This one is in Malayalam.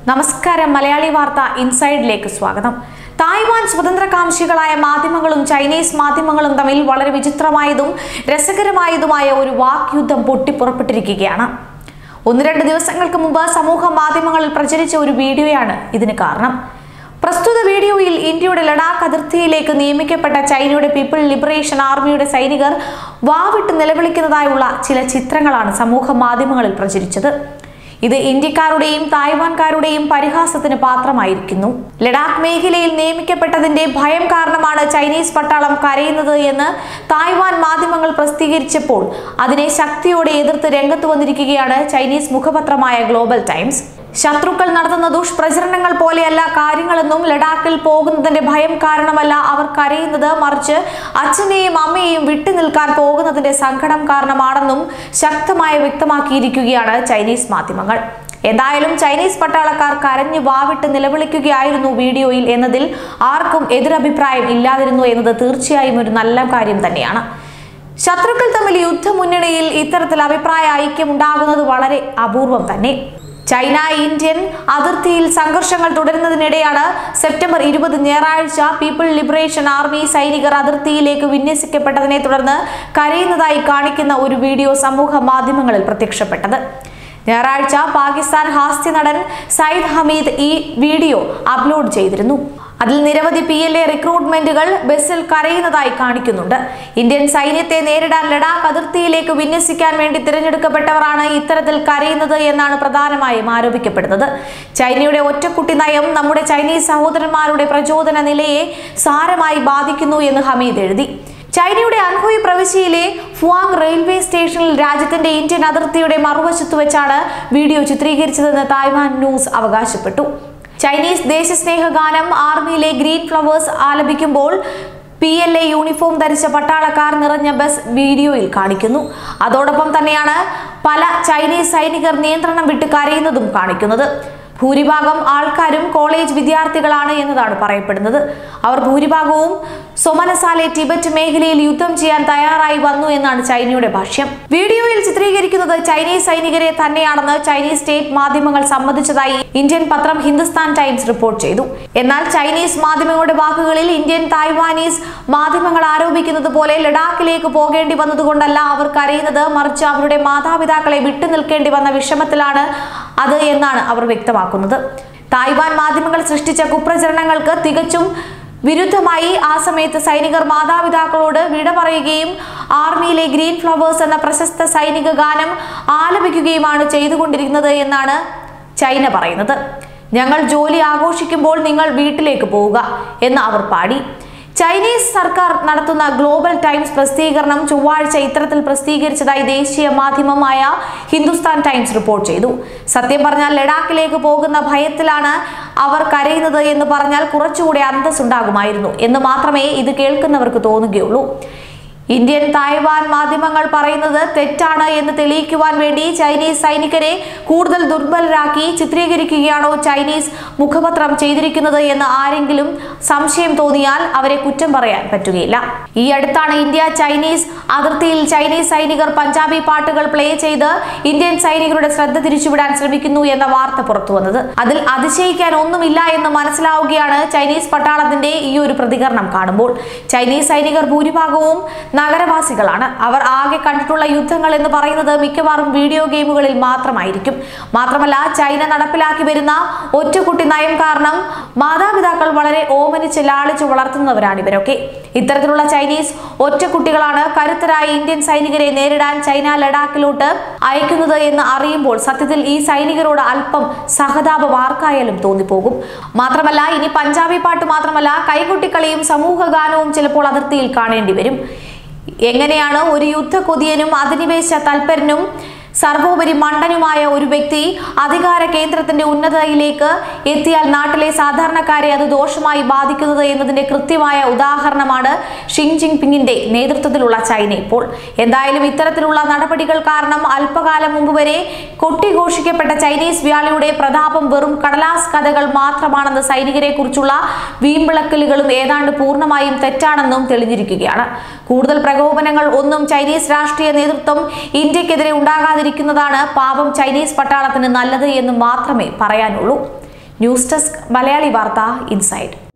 നമസ്കാരം മലയാളി വാർത്ത ഇൻസൈഡിലേക്ക് സ്വാഗതം തായ്വാൻ സ്വതന്ത്രകാംക്ഷികളായ മാധ്യമങ്ങളും ചൈനീസ് മാധ്യമങ്ങളും തമ്മിൽ വളരെ വിചിത്രമായതും രസകരമായതുമായ ഒരു വാക്യുദ്ധം പൊട്ടിപ്പുറപ്പെട്ടിരിക്കുകയാണ് ഒന്ന് രണ്ട് ദിവസങ്ങൾക്ക് മുമ്പ് സമൂഹ മാധ്യമങ്ങളിൽ പ്രചരിച്ച ഒരു വീഡിയോയാണ് ഇതിന് കാരണം പ്രസ്തുത വീഡിയോയിൽ ഇന്ത്യയുടെ ലഡാക്ക് അതിർത്തിയിലേക്ക് നിയമിക്കപ്പെട്ട ചൈനയുടെ പീപ്പിൾ ലിബറേഷൻ ആർമിയുടെ സൈനികർ വാവിട്ട് നിലവിളിക്കുന്നതായുള്ള ചില ചിത്രങ്ങളാണ് സമൂഹ മാധ്യമങ്ങളിൽ പ്രചരിച്ചത് ഇത് ഇന്ത്യക്കാരുടെയും തായ്വാൻകാരുടെയും പരിഹാസത്തിന് പാത്രമായിരിക്കുന്നു ലഡാക്ക് മേഖലയിൽ നിയമിക്കപ്പെട്ടതിന്റെ ഭയം കാരണമാണ് ചൈനീസ് പട്ടാളം കരയുന്നത് എന്ന് തായ്വാൻ മാധ്യമങ്ങൾ പ്രസിദ്ധീകരിച്ചപ്പോൾ അതിനെ ശക്തിയോടെ എതിർത്ത് രംഗത്ത് വന്നിരിക്കുകയാണ് ചൈനീസ് മുഖപത്രമായ ഗ്ലോബൽ ടൈംസ് ശത്രുക്കൾ നടത്തുന്ന ദുഷ്പ്രചരണങ്ങൾ പോലെയല്ല കാര്യങ്ങളെന്നും ലഡാക്കിൽ പോകുന്നതിന്റെ ഭയം കാരണമല്ല അവർ കരയുന്നത് മറിച്ച് അച്ഛനെയും അമ്മയെയും വിട്ടു നിൽക്കാൻ പോകുന്നതിന്റെ സങ്കടം കാരണമാണെന്നും ശക്തമായി വ്യക്തമാക്കിയിരിക്കുകയാണ് ചൈനീസ് മാധ്യമങ്ങൾ എന്തായാലും ചൈനീസ് പട്ടാളക്കാർ കരഞ്ഞു വാവിട്ട് നിലവിളിക്കുകയായിരുന്നു വീഡിയോയിൽ എന്നതിൽ ആർക്കും എതിരഭിപ്രായം ഇല്ലാതിരുന്നു എന്നത് തീർച്ചയായും ഒരു നല്ല കാര്യം തന്നെയാണ് ശത്രുക്കൾ തമ്മിൽ യുദ്ധമുന്നണിയിൽ ഇത്തരത്തിൽ അഭിപ്രായ ഐക്യം ഉണ്ടാകുന്നത് വളരെ അപൂർവം തന്നെ ചൈന ഇന്ത്യൻ അതിർത്തിയിൽ സംഘർഷങ്ങൾ തുടരുന്നതിനിടെയാണ് സെപ്റ്റംബർ ഇരുപത് ഞായറാഴ്ച പീപ്പിൾ ലിബറേഷൻ ആർമി സൈനികർ അതിർത്തിയിലേക്ക് വിന്യസിക്കപ്പെട്ടതിനെ തുടർന്ന് കരയുന്നതായി കാണിക്കുന്ന ഒരു വീഡിയോ സമൂഹ മാധ്യമങ്ങളിൽ പ്രത്യക്ഷപ്പെട്ടത് ഞായറാഴ്ച പാകിസ്ഥാൻ ഹാസ്യ നടൻ സയ്യിദ് ഹമീദ് ഈ വീഡിയോ അപ്ലോഡ് ചെയ്തിരുന്നു അതിൽ നിരവധി പി എൽ എ റിക്രൂട്ട്മെന്റുകൾ ബസ്സിൽ കരയുന്നതായി കാണിക്കുന്നുണ്ട് ഇന്ത്യൻ സൈന്യത്തെ നേരിടാൻ ലഡാക്ക് അതിർത്തിയിലേക്ക് വിന്യസിക്കാൻ വേണ്ടി തിരഞ്ഞെടുക്കപ്പെട്ടവരാണ് ഇത്തരത്തിൽ കരയുന്നത് എന്നാണ് പ്രധാനമായും ആരോപിക്കപ്പെടുന്നത് ചൈനയുടെ ഒറ്റക്കുട്ടി നയം നമ്മുടെ ചൈനീസ് സഹോദരന്മാരുടെ പ്രചോദന നിലയെ സാരമായി ബാധിക്കുന്നു എന്ന് ഹമീദ് എഴുതി ചൈനയുടെ അൻഹോയ് പ്രവിശ്യയിലെ ഫുവാങ് റെയിൽവേ സ്റ്റേഷനിൽ രാജ്യത്തിന്റെ ഇന്ത്യൻ അതിർത്തിയുടെ മറുവശത്ത് വെച്ചാണ് വീഡിയോ ചിത്രീകരിച്ചതെന്ന് തായ്വാൻ ന്യൂസ് അവകാശപ്പെട്ടു ചൈനീസ് ദേശസ്നേഹ ഗാനം ആർമിയിലെ ഗ്രീൻ ഫ്ലവേഴ്സ് ആലപിക്കുമ്പോൾ പി എൽ എ യൂണിഫോം ധരിച്ച പട്ടാളക്കാർ നിറഞ്ഞ ബസ് വീഡിയോയിൽ കാണിക്കുന്നു അതോടൊപ്പം തന്നെയാണ് പല ചൈനീസ് സൈനികർ നിയന്ത്രണം വിട്ട് കരയുന്നതും കാണിക്കുന്നത് ഭൂരിഭാഗം ആൾക്കാരും കോളേജ് വിദ്യാർത്ഥികളാണ് എന്നതാണ് പറയപ്പെടുന്നത് അവർ ഭൂരിഭാഗവും സൊമനസാലെ ടിബറ്റ് മേഖലയിൽ യുദ്ധം ചെയ്യാൻ തയ്യാറായി വന്നു എന്നാണ് ചൈനയുടെ ഭാഷ്യം വീഡിയോയിൽ ചിത്രീകരിക്കുന്നത് ചൈനീസ് സൈനികരെ തന്നെയാണെന്ന് ചൈനീസ് സ്റ്റേറ്റ് മാധ്യമങ്ങൾ സമ്മതിച്ചതായി ഇന്ത്യൻ പത്രം ഹിന്ദുസ്ഥാൻ ടൈംസ് റിപ്പോർട്ട് ചെയ്തു എന്നാൽ ചൈനീസ് മാധ്യമങ്ങളുടെ വാക്കുകളിൽ ഇന്ത്യൻ തായ്വാനീസ് മാധ്യമങ്ങൾ ആരോപിക്കുന്നത് പോലെ ലഡാക്കിലേക്ക് പോകേണ്ടി വന്നതുകൊണ്ടല്ല അവർ കരയുന്നത് മറിച്ച് അവരുടെ മാതാപിതാക്കളെ വിട്ടു നിൽക്കേണ്ടി വന്ന വിഷമത്തിലാണ് അത് എന്നാണ് അവർ വ്യക്തമാക്കുന്നത് തായ്വാൻ മാധ്യമങ്ങൾ സൃഷ്ടിച്ച കുപ്രചരണങ്ങൾക്ക് തികച്ചും വിരുദ്ധമായി ആ സമയത്ത് സൈനികർ മാതാപിതാക്കളോട് വിട പറയുകയും ആർമിയിലെ ഗ്രീൻ ഫ്ലവേഴ്സ് എന്ന പ്രശസ്ത സൈനിക ഗാനം ആലപിക്കുകയുമാണ് ചെയ്തുകൊണ്ടിരിക്കുന്നത് എന്നാണ് ചൈന പറയുന്നത് ഞങ്ങൾ ജോലി ആഘോഷിക്കുമ്പോൾ നിങ്ങൾ വീട്ടിലേക്ക് പോവുക എന്ന് അവർ പാടി ചൈനീസ് സർക്കാർ നടത്തുന്ന ഗ്ലോബൽ ടൈംസ് പ്രസിദ്ധീകരണം ചൊവ്വാഴ്ച ഇത്തരത്തിൽ പ്രസിദ്ധീകരിച്ചതായി ദേശീയ മാധ്യമമായ ഹിന്ദുസ്ഥാൻ ടൈംസ് റിപ്പോർട്ട് ചെയ്തു സത്യം പറഞ്ഞാൽ ലഡാക്കിലേക്ക് പോകുന്ന ഭയത്തിലാണ് അവർ കരയുന്നത് എന്ന് പറഞ്ഞാൽ കുറച്ചുകൂടി അന്തസ്സുണ്ടാകുമായിരുന്നു എന്ന് മാത്രമേ ഇത് കേൾക്കുന്നവർക്ക് തോന്നുകയുള്ളൂ ഇന്ത്യൻ തായ്വാൻ മാധ്യമങ്ങൾ പറയുന്നത് തെറ്റാണ് എന്ന് തെളിയിക്കുവാൻ വേണ്ടി ചൈനീസ് സൈനികരെ കൂടുതൽ ദുർബലരാക്കി ചിത്രീകരിക്കുകയാണോ ചൈനീസ് മുഖപത്രം ചെയ്തിരിക്കുന്നത് എന്ന് ആരെങ്കിലും സംശയം തോന്നിയാൽ അവരെ കുറ്റം പറയാൻ പറ്റുകയില്ല ഈ അടുത്താണ് ഇന്ത്യ ചൈനീസ് അതിർത്തിയിൽ ചൈനീസ് സൈനികർ പഞ്ചാബി പാട്ടുകൾ പ്ലേ ചെയ്ത് ഇന്ത്യൻ സൈനികരുടെ ശ്രദ്ധ തിരിച്ചുവിടാൻ ശ്രമിക്കുന്നു എന്ന വാർത്ത പുറത്തു വന്നത് അതിൽ അതിശയിക്കാൻ ഒന്നുമില്ല എന്ന് മനസ്സിലാവുകയാണ് ചൈനീസ് പട്ടാളത്തിന്റെ ഈ ഒരു പ്രതികരണം കാണുമ്പോൾ ചൈനീസ് സൈനികർ ഭൂരിഭാഗവും നഗരവാസികളാണ് അവർ ആകെ കണ്ടിട്ടുള്ള യുദ്ധങ്ങൾ എന്ന് പറയുന്നത് മിക്കവാറും വീഡിയോ ഗെയിമുകളിൽ മാത്രമായിരിക്കും മാത്രമല്ല ചൈന നടപ്പിലാക്കി വരുന്ന ഒറ്റക്കുട്ടി നയം കാരണം മാതാപിതാക്കൾ വളരെ ഓമനിച്ച് ലാളിച്ച് വളർത്തുന്നവരാണ് ഇവരൊക്കെ ഇത്തരത്തിലുള്ള ചൈനീസ് ഒറ്റക്കുട്ടികളാണ് കരുത്തരായ ഇന്ത്യൻ സൈനികരെ നേരിടാൻ ചൈന ലഡാക്കിലോട്ട് അയക്കുന്നത് എന്ന് അറിയുമ്പോൾ സത്യത്തിൽ ഈ സൈനികരോട് അല്പം സഹതാപം ആർക്കായാലും തോന്നിപ്പോകും മാത്രമല്ല ഇനി പഞ്ചാബി പാട്ട് മാത്രമല്ല കൈകൊട്ടിക്കളിയും സമൂഹ ഗാനവും ചിലപ്പോൾ അതിർത്തിയിൽ കാണേണ്ടി വരും എങ്ങനെയാണ് ഒരു യുദ്ധ കൊതിയനും അധിനിവേശ തൽപരനും സർവോപരി മണ്ടനുമായ ഒരു വ്യക്തി അധികാര കേന്ദ്രത്തിന്റെ ഉന്നതയിലേക്ക് എത്തിയാൽ നാട്ടിലെ സാധാരണക്കാരെ അത് ദോഷമായി ബാധിക്കുന്നത് എന്നതിന്റെ കൃത്യമായ ഉദാഹരണമാണ് ഷിങ് ജിങ് പിങ്ങിന്റെ നേതൃത്വത്തിലുള്ള ചൈന ഇപ്പോൾ എന്തായാലും ഇത്തരത്തിലുള്ള നടപടികൾ കാരണം അല്പകാലം മുമ്പ് വരെ കൊട്ടിഘോഷിക്കപ്പെട്ട ചൈനീസ് വ്യാളിയുടെ പ്രതാപം വെറും കടലാസ് കഥകൾ മാത്രമാണെന്ന് സൈനികരെ കുറിച്ചുള്ള വീമ്പിളക്കലുകളും ഏതാണ്ട് പൂർണ്ണമായും തെറ്റാണെന്നും തെളിഞ്ഞിരിക്കുകയാണ് കൂടുതൽ പ്രകോപനങ്ങൾ ഒന്നും ചൈനീസ് രാഷ്ട്രീയ നേതൃത്വം ഇന്ത്യക്കെതിരെ ഉണ്ടാകാതിരിക്കുന്നതാണ് പാവം ചൈനീസ് പട്ടാളത്തിന് നല്ലത് എന്ന് മാത്രമേ പറയാനുള്ളൂ ന്യൂസ് ഡെസ്ക് മലയാളി വാർത്ത ഇൻസൈഡ്